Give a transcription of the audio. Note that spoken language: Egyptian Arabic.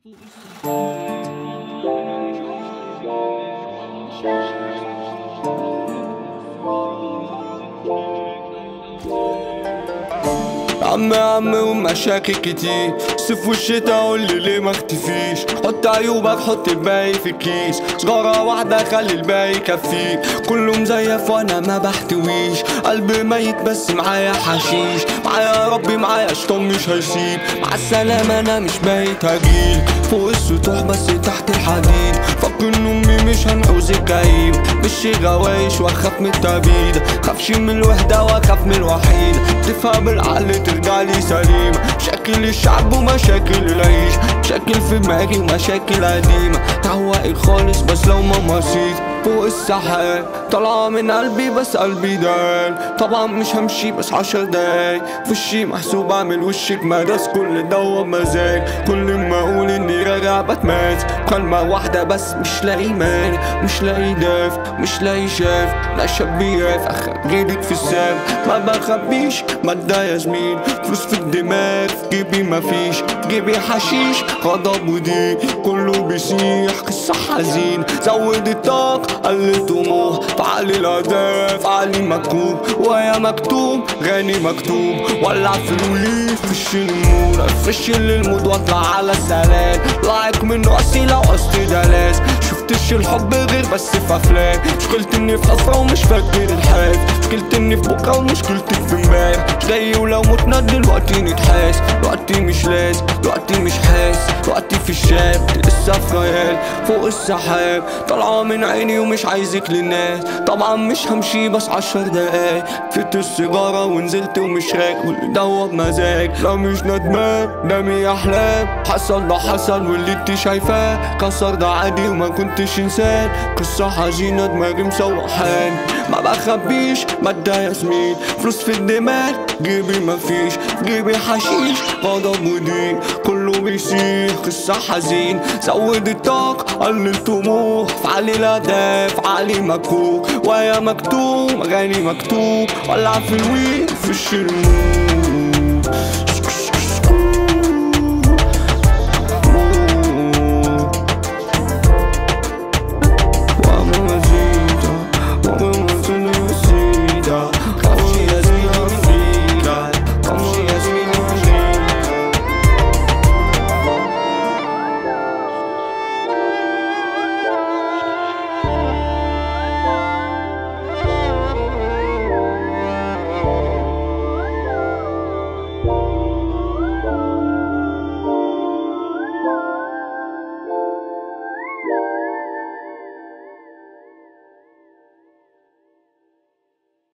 عم عم ومشاكل كتير صيف والشتا قولي ليه ما اختفيش حط عيوبك حط الباقي في الكيس سجارة واحدة خلي الباقي يكفيك كله مزيف وانا ما بحتويش قلبي ميت بس معايا حشيش معايا ربي معايا شطان مش هيسيب مع السلامة انا مش ميت هجيل فوق السطوح بس تحت الحديد فكر ان امي مش هنعوزك كئيب مش غوايش واخاف من التبيد خافش من الوحدة واخاف من الوحيد تفهم بالعقل ترجع لي سليم مشاكل الشعب ومشاكل العيش مشاكل في دماغي ومشاكل قديمة تعوقي خالص بس لو ما مصيت فوق السحاب طالعة من قلبي بس قلبي دال طبعا مش همشي بس عشر دقايق في وشي محسوب اعمل وشك مدرس كل ده بمزاج كل ما اقول اني راجع بتماس كلمة واحدة بس مش لاقي مانع مش لاقي داف مش لاقي شاف لا شبيف اخر جيبك في السام ما بخبيش مادة يا زميل فلوس في الدماغ في جيبي مفيش في جيبي حشيش غضب وضيق كله بيسيح قصة حزين زود الطاقة قل الطموح فعلي الأهداف علي مكتوب ويا مكتوب غني مكتوب ولع في الوليف في الشلمون افرش المود واطلع على السلام لايك من راسي لو قصدي دلاس شفتش الحب غير بس في افلام مشكلتي اني في حفرة ومش فاكر الحاف مشكلتي اني في بكرة ومشكلتي في امبارح مش جاي ولو متنا دلوقتي نتحاس دلوقتي مش لازم دلوقتي مش حاس دلوقتي في الشاب لسه في خيال فوق السحاب طالعة من عيني ومش عايزك للناس طبعا مش همشي بس عشر دقايق فت السيجارة ونزلت ومش رايق واللي دوب مزاج لا مش ندمان دمي احلام حصل ده حصل واللي انت شايفاه كسر ده عادي وما كنتش انسان قصة حزينة دماغي مسوحان ما بخبيش مادة يا زميل فلوس في الدماغ جيبي مفيش في جيبي حشيش غضب وضيق كله بيسيح قصة حزين زود الطاقة قل الطموح فعلي الأهداف علي مكوك ويا مكتوب أغاني مكتوب ولع في الويل في الشرموك